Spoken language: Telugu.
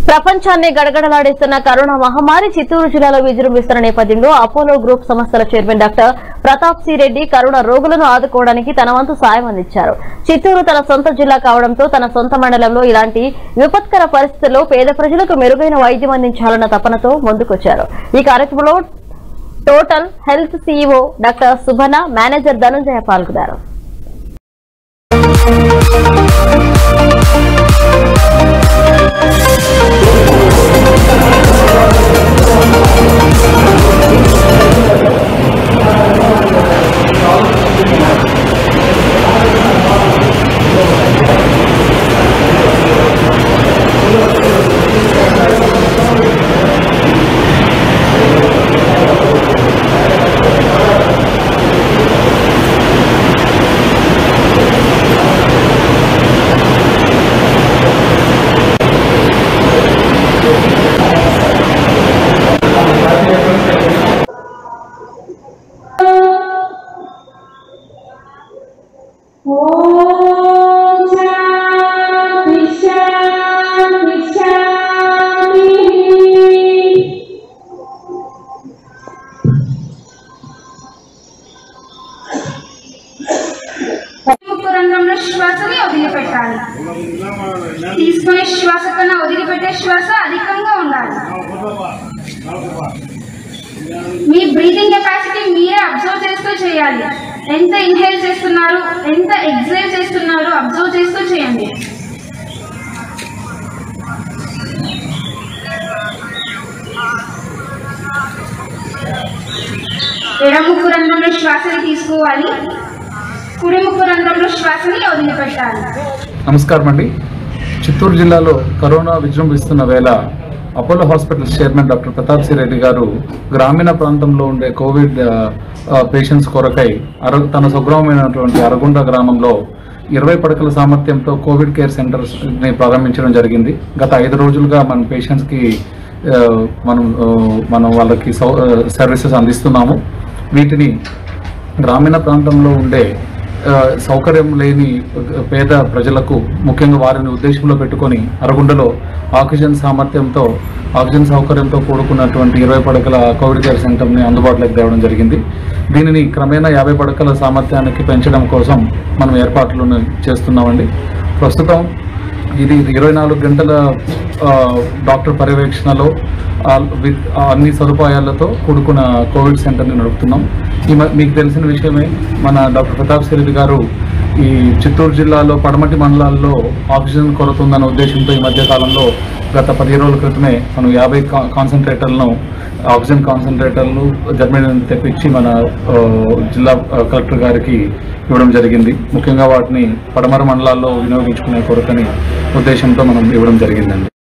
ప్రపంచాన్ని గడగడలాడిస్తున్న కరోనా మహమ్మారి చిత్తూరు జిల్లాలో విజృంభిస్తున్న నేపథ్యంలో అపోలో గ్రూప్ సంస్థల chairman doctor Prathap C Reddy corona రోగులను ఆదుకోవడానికి తన వంతు సాయం అందించారు చిత్తూరు తన సొంత జిల్లా కావడంతో తన సొంత మండలంలో ఇలాంటి విపత్కర పరిస్థితుల్లో పేద ప్రజలకు మెరుగైన వైద్యం అందించాలన్న తపనతో ముందుకొచ్చారు ఈ కార్యక్రమంలో total health CEO doctor Subhana manager Dhanunjaya పాల్గొన్నారు ॐ शान्ति शान्ति शान्तिः ముక్కు రంధ్రంలో శ్వాసని వదిలిపెట్టాలి తీసుకునే శ్వాస కన్నా వదిలిపెట్టే శ్వాస అధికంగా ఉండాలి మీ బ్రీతింగ్ కెపాసిటీ మీరే అబ్జర్వ్ చేస్తూ చేయాలి ఎంత ఇన్హేల్ చేస్తున్నారు ఎంత ఎగ్జైల్ చేస్తున్నారు అబ్జర్వ్ చేస్తూ చేయండి ఎడ ముక్కు రంధ్రంలో శ్వాసని తీసుకోవాలి కుడి ముక్కు రంధ్రంలో శ్వాసని వదిలిపెట్టాలి నమస్కారం అండి చిత్తూరు జిల్లాలో కరోనా విజృంభిస్తున్న వేళ Apollo hospital chairman doctor Prathap C Reddy garu గ్రామీణ ప్రాంతంలో ఉండే కోవిడ్ ఆ, ఆ, పేషెంట్స్ కొరకై అర తన స్వగ్రామమైనటువంటి అరగుండ గ్రామంలో ఇరవై పడకల సామర్థ్యంతో కోవిడ్ కేర్ సెంటర్స్ ని ప్రారంభించడం జరిగింది గత ఐదు రోజులుగా మన పేషెంట్స్కి ఆ, మనం ఆ, మనం వాళ్ళకి సౌ సర్వీసెస్ అందిస్తున్నాము వీటిని గ్రామీణ ప్రాంతంలో ఉండే ఆ, సౌకర్యం లేని పేద ప్రజలకు ముఖ్యంగా వారిని ఉద్దేశంలో పెట్టుకొని అరగుండలో ఆక్సిజన్ సామర్థ్యంతో ఆక్సిజన్ సౌకర్యంతో కూడుకున్నటువంటి ఇరవై పడకల కోవిడ్ కేర్ సెంటర్ని అందుబాటులోకి తేవడం జరిగింది దీనిని క్రమేణా యాభై పడకల సామర్థ్యానికి పెంచడం కోసం మనం ఏర్పాట్లను చేస్తున్నామండి ప్రస్తుతం ఇది ఇరవై నాలుగు గంటల ఆ, డాక్టర్ పర్యవేక్షణలో ఆ, విత్ ఆ అన్ని సదుపాయాలతో కూడుకున్న కోవిడ్ సెంటర్ని నడుపుతున్నాం ఈ మ- మీకు తెలిసిన విషయమే మన డాక్టర్ ప్రతాప్ సిరెడ్డి గారు ఈ చిత్తూరు జిల్లాలో పడమటి మండలాల్లో ఆక్సిజన్ కొరత ఉందన్న ఉద్దేశంతో ఈ మధ్య కాలంలో గత పదిహేను రోజుల క్రితమే మనం యాభై కా- కాన్సన్ట్రేటర్లను ఆక్సిజన్ కాన్సన్ట్రేటర్లు జర్మనీ నుంచి తెప్పించి మన ఆ, జిల్లా ఆ, కలెక్టర్ గారికి ఇవ్వడం జరిగింది ముఖ్యంగా వాటిని పడమర మండలాల్లో వినియోగించుకునే కొరకని ఉద్దేశంతో మనం ఇవ్వడం జరిగిందండి